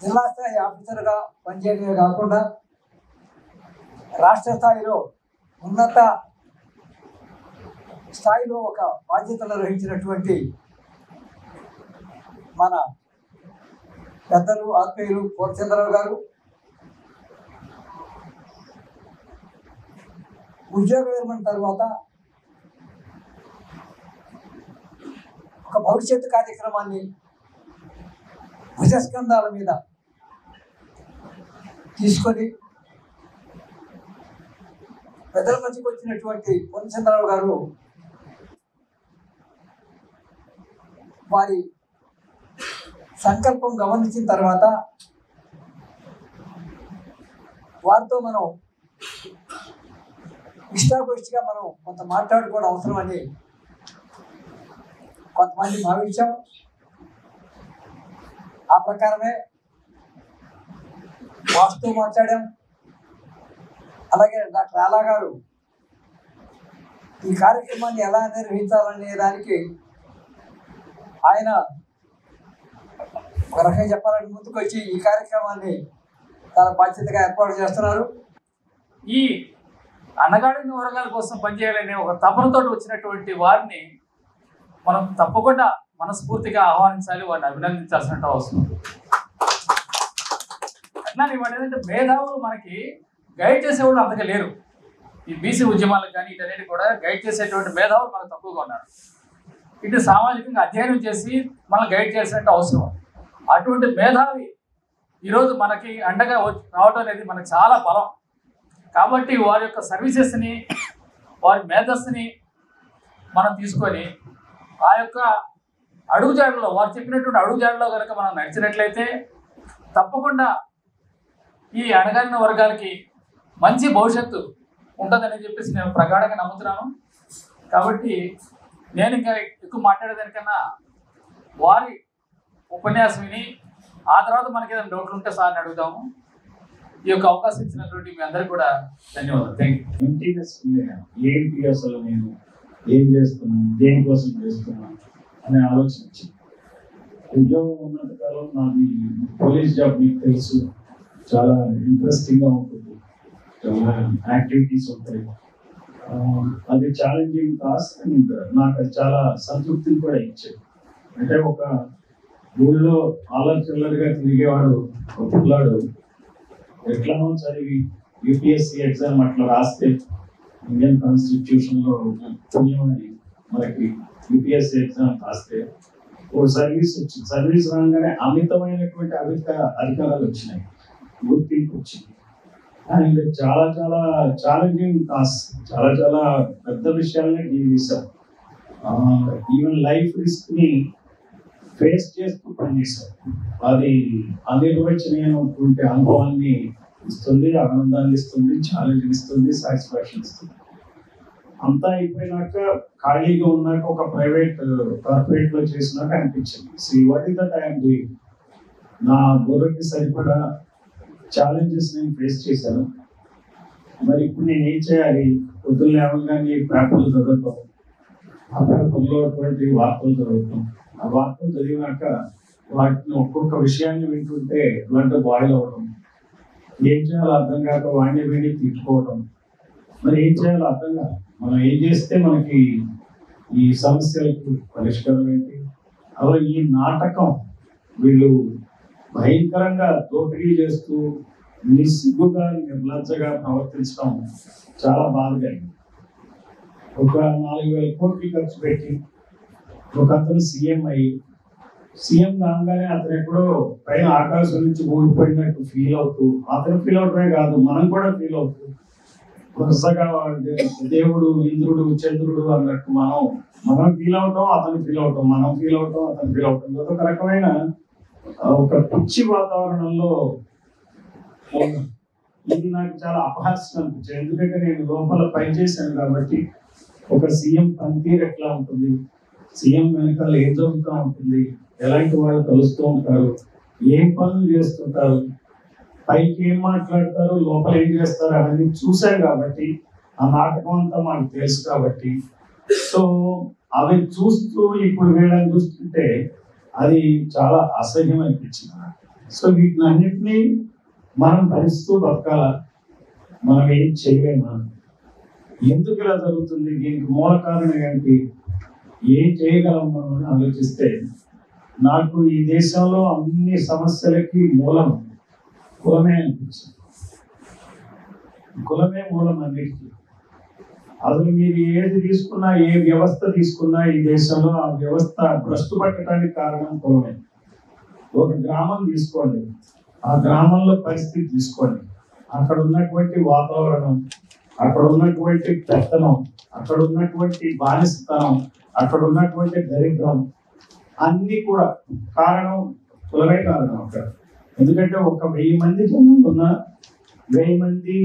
జిల్లా స్థాయి ఆఫీసర్గా పనిచేయడమే కాకుండా రాష్ట్ర స్థాయిలో ఉన్నత స్థాయిలో ఒక బాధ్యతలు నిర్వహించినటువంటి మన పెద్దలు ఆత్మీయులు పూర్ణచంద్రరావు గారు ఉద్యోగ విరమణ తర్వాత ఒక భవిష్యత్తు కార్యక్రమాన్ని భుజస్కంధాల మీద తీసుకొని పెద్దల మధ్యకి వచ్చినటువంటి పూర్ణచంద్రరావు గారు వారి సంకల్పం గమనించిన తర్వాత వారితో మనం ఇష్టాగోష్ఠిగా మనం కొంత మాట్లాడుకోవడం అవసరమని కొంతమంది భావించాం ఆ ప్రకారమే వాస్తు మాట్లాడాం అలాగే డాక్టర్ ఆలా గారు ఈ కార్యక్రమాన్ని ఎలా నిర్వహించాలనే దానికి ఆయన ఒక రకంగా చెప్పాలంటే ముందుకు వచ్చి ఈ కార్యక్రమాన్ని చాలా బాధ్యతగా ఏర్పాటు చేస్తున్నారు ఈ అన్నగాడిన వర్గాల కోసం పనిచేయాలనే ఒక తపనతో వచ్చినటువంటి వారిని మనం తప్పకుండా మనస్ఫూర్తిగా ఆహ్వానించాలి వారిని అభినందించాల్సిన అవసరం ఉంది. అట్లానే వాటి ఏంటంటే మేధావులు మనకి గైడ్ చేసేవాళ్ళు అంతగా లేరు ఈ బీసీ ఉద్యమాలకు కానీ వీటన్నిటి కూడా గైడ్ చేసేటువంటి మేధావులు మనకు తక్కువగా ఉన్నారు ఇటు సామాజికంగా అధ్యయనం చేసి మనం గైడ్ చేసినట్టు అవసరం అటువంటి మేధావి ఈరోజు మనకి అండగా వచ్చి- రావడం అనేది మనకు చాలా బలం కాబట్టి వారి యొక్క సర్వీసెస్ని వారి మేధస్సుని మనం తీసుకొని ఆ యొక్క అడుగుజాడలో వారు చెప్పినటువంటి అడుగుజాడలో కనుక మనం నడిచినట్లయితే తప్పకుండా ఈ అణగారిన వర్గాలకి మంచి భవిష్యత్తు ఉంటుందని చెప్పేసి నేను ప్రగాఢంగా నమ్ముతున్నాను కాబట్టి నేను ఇంకా ఎక్కువ మాట్లాడేదానికన్నా వారి ఉపన్యాసం విని ఆ తర్వాత మనకి ఏదైనా డౌట్లు ఉంటే సార్ని అడుగుదాము ఈ యొక్క అవకాశం ఇచ్చినటువంటి మీ అందరికీ కూడా ధన్యవాదాలు థ్యాంక్ యూ ఎంటీనెస్ ఏంటి అసలు నేను ఏం చేస్తున్నాను దేనికోసం చేస్తున్నాను అనే ఆలోచన వచ్చింది ఉద్యోగం ఉన్నంత కాలం నాది పోలీస్ జాబ్ మీకు తెలుసు చాలా ఇంట్రెస్టింగ్ గా ఉంటుంది చాలా యాక్టివిటీస్ ఉంటాయి ఆ, అది ఛాలెంజింగ్ టాస్క్ అండ్ నాకు అది చాలా సంతృప్తిని కూడా ఇచ్చేది అంటే ఒక ఊళ్ళో ఆలర్ చిల్లరగా తిరిగేవాడు ఒక పిల్లాడు ఎట్లానో చదివి యూపీఎస్సీ ఎగ్జామ్ అట్లా రాస్తే ఇండియన్ కాన్స్టిట్యూషన్ లో పుణ్యమని మనకి యూపీఎస్సీ ఎగ్జామ్ రాస్తే ఒక సర్వీస్ వచ్చింది సర్వీస్ రాగానే అమితమైనటువంటి అధిక అధికారాలు వచ్చినాయి గుర్తింపు వచ్చింది అండ్ చాలా చాలా ఛాలెంజింగ్ టాస్క్ చాలా చాలా పెద్ద విషయాలనే డీల్ చేశాం ఈవెన్ లైఫ్ రిస్క్ ని ఫేస్ చేస్తూ పనిచేశాం అది అనిర్వచనీయమైనటువంటి అనుభవాన్ని ఇస్తుంది ఆనందాన్ని ఇస్తుంది ఛాలెంజ్ ఇస్తుంది సాటిస్ఫాక్షన్ ఇస్తుంది అంతా అయిపోయినాక ఖాళీగా ఉన్నాక ఒక ప్రైవేట్ కార్పొరేట్ లో చేసినాక అనిపించింది see what is that I'm doing నా బుర్రకి సరిపడా ఛాలెంజెస్ నేను ఫేస్ చేశాను మరి ఇప్పుడు నేను ఏం చేయాలి పొద్దున్న లేవగానే పేపర్లు చదవటం ఆ పేపర్లో అటువంటి వార్తలు చదవటం ఆ వార్తలు చదివినాక వాటిని ఒక్కొక్క విషయాన్ని వింటుంటే బ్లడ్ బాయిల్ అవడం ఏం చేయాలో అర్థం కాక వాడిని వీడిని తిట్టుకోవడం మరి ఏం చేయాలో అర్థం కాదు మనం ఏం చేస్తే మనకి ఈ సమస్యలకు పరిష్కారం ఏంటి అలా ఈ నాటకం వీళ్ళు భయంకరంగా దోపిడీ చేస్తూ నిస్సిగ్గుగా నిర్లజ్జగా ప్రవర్తించడం చాలా బాధగా అయింది. ఒక నాలుగు వేల కోట్లు ఖర్చు పెట్టి ఒక అతను సీఎం అయ్యి సీఎం కాగానే అతను ఎక్కడో పైన ఆకాశం నుంచి ఊడిపోయినట్టు ఫీల్ అవుతూ అతను ఫీల్ అవడమే కాదు మనం కూడా ఫీల్ అవుతూ వరుసగా వాడు దేవుడు ఇంద్రుడు చంద్రుడు అన్నట్టు మనం మనం ఫీల్ అవటం అతను ఫీల్ అవటం మనం ఫీల్ అవటం అతను ఫీల్ అవటం ఇది ఒక రకమైన ఆ, ఒక పిచ్చి వాతావరణంలో ఉన్నాం. ఇది నాకు చాలా అపహాస్యం అనిపించింది ఎందుకంటే నేను లోపల పనిచేశాను కాబట్టి ఒక సీఎం పనితీరు ఎట్లా ఉంటుంది సీఎం వెనకాల ఏం జరుగుతూ ఉంటుంది ఎలాంటి వాళ్ళు కలుస్తూ ఉంటారు ఏం పనులు చేస్తుంటారు పైకి ఏం మాట్లాడతారు లోపల ఏం చేస్తారు అనేది చూశాం కాబట్టి ఆ నాటకం అంతా మాకు తెలుసు కాబట్టి సో అవి చూస్తూ ఇప్పుడు వీళ్ళని చూస్తుంటే అది చాలా అసహ్యం అనిపించింది నాకు సో వీటిని అన్నిటినీ మనం భరిస్తూ బతకాల మనం ఏం చేయలేమా ఎందుకు ఇలా జరుగుతుంది దీనికి మూల కారణం ఏంటి ఏం చేయగలం మనం అని ఆలోచిస్తే నాకు ఈ దేశంలో అన్ని సమస్యలకి మూలం కులమే అనిపించింది కులమే మూలం అన్నిటికీ అసలు మీరు ఏది తీసుకున్నా ఏ వ్యవస్థ తీసుకున్నా ఈ దేశంలో ఆ వ్యవస్థ భ్రష్టు పట్టడానికి కారణం కులమే ఒక గ్రామం తీసుకోండి ఆ గ్రామంలో పరిస్థితి తీసుకోండి అక్కడ ఉన్నటువంటి వాతావరణం అక్కడ ఉన్నటువంటి పెత్తనం అక్కడ ఉన్నటువంటి బానిసతనం అక్కడ ఉన్నటువంటి దరిద్రం అన్ని కూడా కారణం కులమే కారణం అక్కడ ఎందుకంటే ఒక వెయ్యి మంది జనం ఉన్న వెయ్యి మంది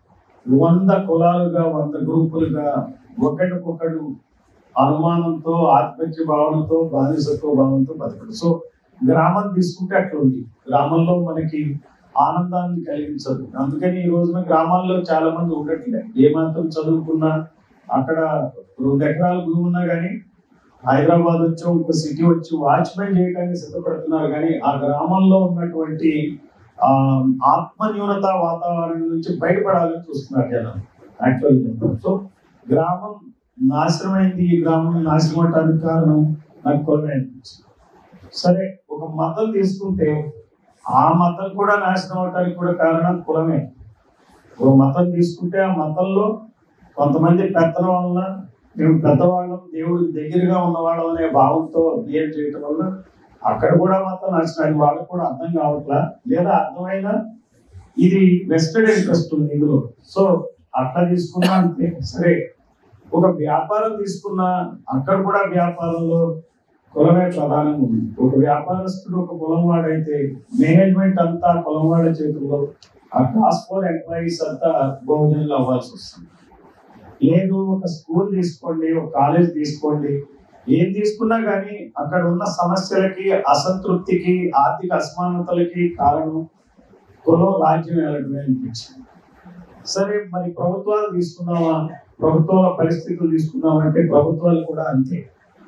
వంద కులాలుగా వంద గ్రూపులుగా ఒకటికొకడు అనుమానంతో ఆత్మహత్య భావనతో బానిసత్వ భావనతో బతకడు సో గ్రామం తీసుకుంటే అట్లా ఉంది గ్రామంలో మనకి ఆనందాన్ని కలిగించదు అందుకని ఈ రోజున గ్రామాల్లో చాలా మంది ఉండట్లే ఏమాత్రం చదువుకున్నా అక్కడ రెండు ఎకరాల భూమి ఉన్నా కానీ హైదరాబాద్ వచ్చి ఒక సిటీ వచ్చి వాచ్మెన్ చేయడానికి సిద్ధపడుతున్నారు కానీ ఆ గ్రామంలో ఉన్నటువంటి ఆ ఆత్మన్యూనత వాతావరణం నుంచి బయటపడాలని చూస్తున్నారు జనం యాక్చువల్గా సో గ్రామం నాశనమైంది ఈ గ్రామం నాశనం అవటానికి కారణం నాకు కులమే అనిపించింది సరే ఒక మతం తీసుకుంటే ఆ మతం కూడా నాశనం అవటానికి కూడా కారణం కులమే ఒక మతం తీసుకుంటే ఆ మతంలో కొంతమంది పెత్తనం వలన మేము పెద్దవాళ్ళం దేవుడికి దగ్గరగా ఉన్నవాళ్ళం అనే భావంతో బిహేవ్ చేయటం వల్ల అక్కడ కూడా మతం నాశనం వాళ్ళకి కూడా అర్థం కావట్లా లేదా అర్థమైనా ఇది వెస్టెడ్ ఇంట్రెస్ట్ ఉంది ఇందులో సో అట్లా తీసుకున్నా అంతే సరే ఒక వ్యాపారం తీసుకున్నా అక్కడ కూడా వ్యాపారంలో కులమే ప్రధానంగా ఉంది ఒక వ్యాపారస్తుడు ఒక కులం వాడైతే మేనేజ్మెంట్ అంతా కులం వాళ్ళ చేతుల్లో ఆ క్లాస్ ఫోర్ ఎంప్లాయీస్ అంతా బహుజనులు అవ్వాల్సి వస్తుంది లేదు ఒక స్కూల్ తీసుకోండి ఒక కాలేజ్ తీసుకోండి ఏం తీసుకున్నా కానీ అక్కడ ఉన్న సమస్యలకి అసంతృప్తికి ఆర్థిక అసమానతలకి కారణం కులం రాజ్యం వెళ్ళడమే అనిపించింది సరే మరి ప్రభుత్వాలు తీసుకున్నామా ప్రభుత్వాల పరిస్థితులు తీసుకున్నామంటే ప్రభుత్వాలు కూడా అంతే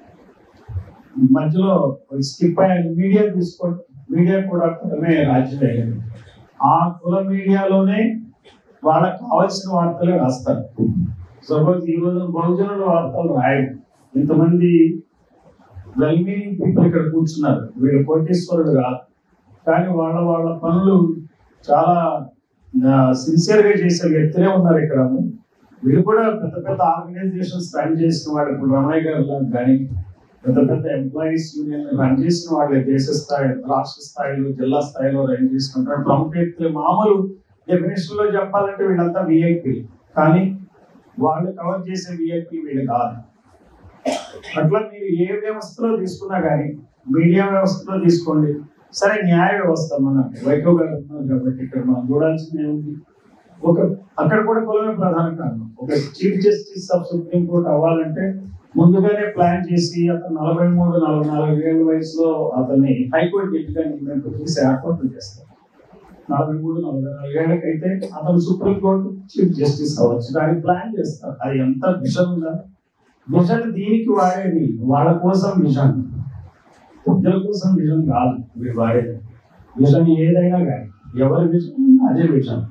మధ్యలో స్కిప్ అయ్యాను మీడియా తీసుకోండి మీడియా కూడా కులమే రాజ్యం అయ్యింది ఆ కుల మీడియాలోనే వాళ్ళకి కావాల్సిన వార్తలే రాస్తారు సపోజ్ ఈ రోజు బహుజనుల వార్తలు రాయడు ఇంతమంది వెల్ మీనింగ్ పీపుల్ ఇక్కడ కూర్చున్నారు వీళ్ళు కోటేశ్వరుడు కాదు కానీ వాళ్ళ వాళ్ళ పనులు చాలా సిన్సియర్ గా చేసే వ్యక్తులే ఉన్నారు ఇక్కడ వీళ్ళు కూడా పెద్ద పెద్ద ఆర్గనైజేషన్స్ రన్ చేసిన వాళ్ళు ఇప్పుడు రమయ్య గారు లాగా కానీ పెద్ద పెద్ద ఎంప్లాయీస్ యూనియన్ రన్ చేసిన వాళ్ళే దేశ స్థాయి రాష్ట్ర స్థాయిలో జిల్లా స్థాయిలో రన్ చేసుకుంటారు ప్రముఖ వ్యక్తులు మామూలు డెఫినేషన్ లో చెప్పాలంటే వీళ్ళంతా విఐపి కానీ వాళ్ళు కవర్ చేసే విఐపి వీళ్ళు కాదు అట్లా మీరు ఏ వ్యవస్థలో తీసుకున్నా కానీ మీడియా వ్యవస్థలో తీసుకోండి సరే న్యాయ వ్యవస్థ మన వైకో గారు ఉన్నారు కాబట్టి ఇక్కడ మనం చూడాల్సింది ఏముంది ఒక అక్కడ కూడా కులమే ప్రధాన కారణం ఒక chief justice of supreme court అవ్వాలంటే ముందుగానే ప్లాన్ చేసి అతను నలభై మూడు నలభై నాలుగు ఏళ్ళ వయసులో అతన్ని హైకోర్టు జడ్జిగా నియమింపు చేసి ఏర్పాట్లు చేస్తారు నలభై మూడు నలభై నాలుగు ఏళ్ళకైతే అతను సుప్రీం కోర్టు చీఫ్ జస్టిస్ అవ్వచ్చు దానికి ప్లాన్ చేస్తారు అది ఎంత విషయం ఉందా విజన్ దీనికి వాడేది వాళ్ళ కోసం విజన్ ప్రజల కోసం విజన్ కాదు వీళ్ళు వాడేది విజన్ ఏదైనా కానీ ఎవరి విజన్ అదే విజన్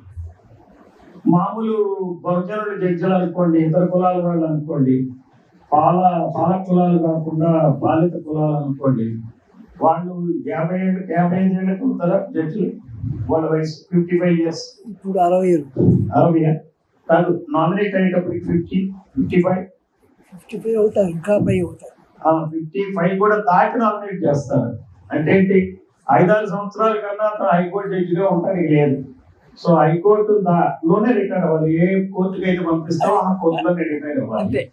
మామూలు బహుజనుడు జడ్జిలు అనుకోండి ఇతర కులాల వాళ్ళు అనుకోండి పాల పాల కులాలు కాకుండా బాలిత కులాలు అనుకోండి వాళ్ళు యాభై ఏళ్ళు యాభై ఐదు ఏళ్ళకి ఉంటారా జడ్జిలు వాళ్ళ వయసు ఫిఫ్టీ ఫైవ్ ఇయర్స్ ఇప్పుడు అరవై ఏళ్ళు అరవై కాదు నామినేట్ అయ్యేటప్పటికి fifty fifty five fifty five అవుతారు ఇంకా పై అవుతారు ఫిఫ్టీ ఫైవ్ కూడా దాటి నామినేట్ చేస్తారు అంటే ఏంటి ఐదారు సంవత్సరాల కన్నా అతను హైకోర్టు జడ్జిగా ఉంటానికి లేదు సో హైకోర్టు దా- లోనే రిటైర్ అవ్వాలి ఏ కోర్టుకి అయితే పంపిస్తామో ఆ కోర్టులోనే రిటైర్ అవ్వాలి అంతే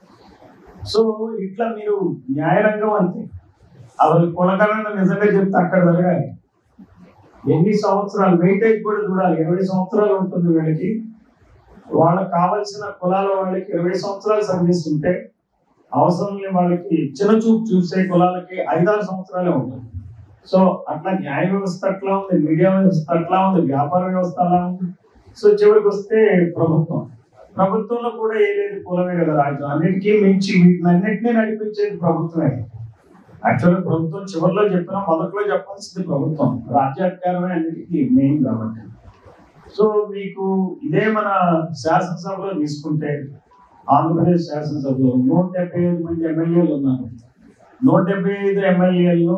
సో ఇట్లా మీరు న్యాయరంగం అంతే అసలు కొనగలన్న నిజంగా చెప్తే అక్కడ జరగాలి ఎన్ని సంవత్సరాలు వెయిటేజ్ కూడా చూడాలి ఇరవై సంవత్సరాలు ఉంటుంది వీళ్ళకి వాళ్ళకి కావాల్సిన కులాల వాళ్ళకి ఇరవై సంవత్సరాలు సర్వీస్ ఉంటే అవసరం లేని వాళ్ళకి చిన్న చూపు చూసే కులాలకి ఐదారు సంవత్సరాలే ఉంటుంది సో అట్లా న్యాయ వ్యవస్థ అట్లా ఉంది మీడియా వ్యవస్థ అట్లా ఉంది వ్యాపార వ్యవస్థ అలా ఉంది సో చివరికి వస్తే ప్రభుత్వం ప్రభుత్వంలో కూడా ఏ లేదు కులమే కదా రాజ్యం అన్నిటికీ మించి వీటిని అన్నింటినీ నడిపించేది ప్రభుత్వమే యాక్చువల్గా ప్రభుత్వం చివరిలో చెప్పిన మొదట్లో చెప్పాల్సింది ప్రభుత్వం రాజ్యాధికారమే అన్నిటికీ మెయిన్ కాబట్టి సో మీకు ఇదే మన శాసనసభలో తీసుకుంటే ఆంధ్రప్రదేశ్ శాసనసభలో నూట డెబ్బై ఐదు మంది ఎమ్మెల్యేలు ఉన్నారు నూట డెబ్బై ఐదు ఎమ్మెల్యేలు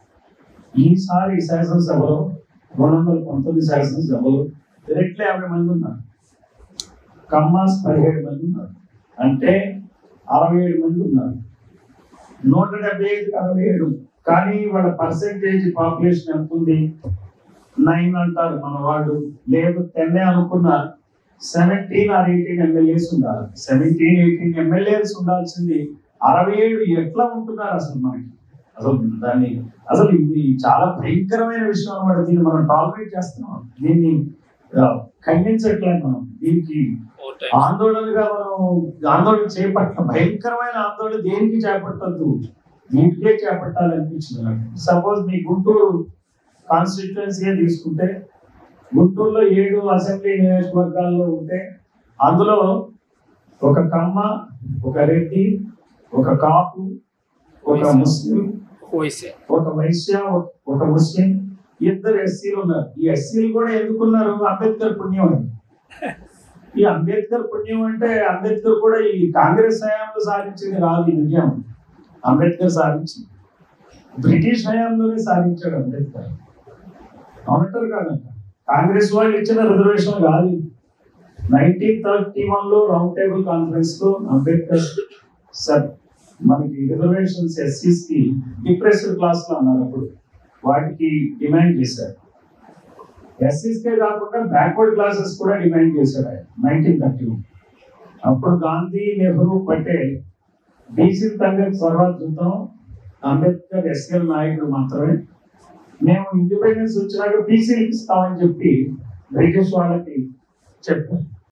ఈసారి శాసనసభలో రెండు వందల పంతొమ్మిది శాసనసభలో డైరెక్ట్లీ యాభై మంది ఉన్నారు కమ్మాస్ పదిహేడు మంది ఉన్నారు అంటే అరవై ఏడు మంది ఉన్నారు నూట డెబ్బై ఐదు అరవై ఏడు కానీ వాళ్ళ పర్సెంటేజ్ పాపులేషన్ ఎంత ఉంది నైన్ అంటారు మన వాళ్ళు లేదు టెన్ అనుకున్నారు సెవెంటీన్ ఆర్ ఎయిటీన్ ఎమ్మెల్యేస్ ఉండాలి సెవెంటీన్ ఎయిటీన్ ఎమ్మెల్యేస్ ఉండాల్సింది అరవై ఏడు ఎట్లా ఉంటున్నారు అసలు మనకి అసలు దాన్ని అసలు ఇది చాలా భయంకరమైన విషయం అన్నమాట దీన్ని మనం టాలరేట్ చేస్తున్నాం దీన్ని ఆ, ఖండించట్లేదు మనం దీనికి ఆందోళనగా మనం ఆందోళన చేపట్ట భయంకరమైన ఆందోళన దేనికి చేపట్టద్దు వీటికే చేపట్టాలనిపించింది నాకు సపోజ్ మీ గుంటూరు కాన్స్టిట్యుయెన్సీ తీసుకుంటే గుంటూరులో ఏడు అసెంబ్లీ నియోజకవర్గాల్లో ఉంటే అందులో ఒక కమ్మ ఒక రెడ్డి ఒక కాపు ఒక ముస్లిం ఒక వైశ్య ఒక ముస్లిం ఇద్దరు ఎస్సీలు ఉన్నారు ఈ ఎస్సీలు కూడా ఎందుకున్నారు అంబేద్కర్ పుణ్యం అని ఈ అంబేద్కర్ పుణ్యం అంటే అంబేద్కర్ కూడా ఈ కాంగ్రెస్ హయాంలో సాధించింది కాదు ఈ విజయం అంబేద్కర్ సాధించింది బ్రిటిష్ హయాంలోనే సాధించాడు అంబేద్కర్ అవునంటారు కాదంట కాంగ్రెస్ వాళ్ళు ఇచ్చిన రిజర్వేషన్ కాదు నైన్టీన్ థర్టీ వన్ లో రౌండ్ టేబుల్ కాన్ఫరెన్స్ లో అంబేద్కర్ సార్ మనకి రిజర్వేషన్స్ ఎస్సీస్ కి డిప్రెస్డ్ క్లాస్ లో అన్నారు అప్పుడు వాటికి డిమాండ్ చేశారు ఎస్సీస్ కే కాకుండా బ్యాక్వర్డ్ క్లాసెస్ కూడా డిమాండ్ చేశారు ఆయన నైన్టీన్ థర్టీ అప్పుడు గాంధీ నెహ్రూ పటేల్ బీసీ సంఘం స్వరాజ్ చూద్దాం అంబేద్కర్ ఎస్ఎల్ నాయకుడు మాత్రమే మేము ఇండిపెండెన్స్ వచ్చినాక బీసీలకు ఇస్తామని చెప్పి బ్రిటిష్ వాళ్ళకి చెప్పారు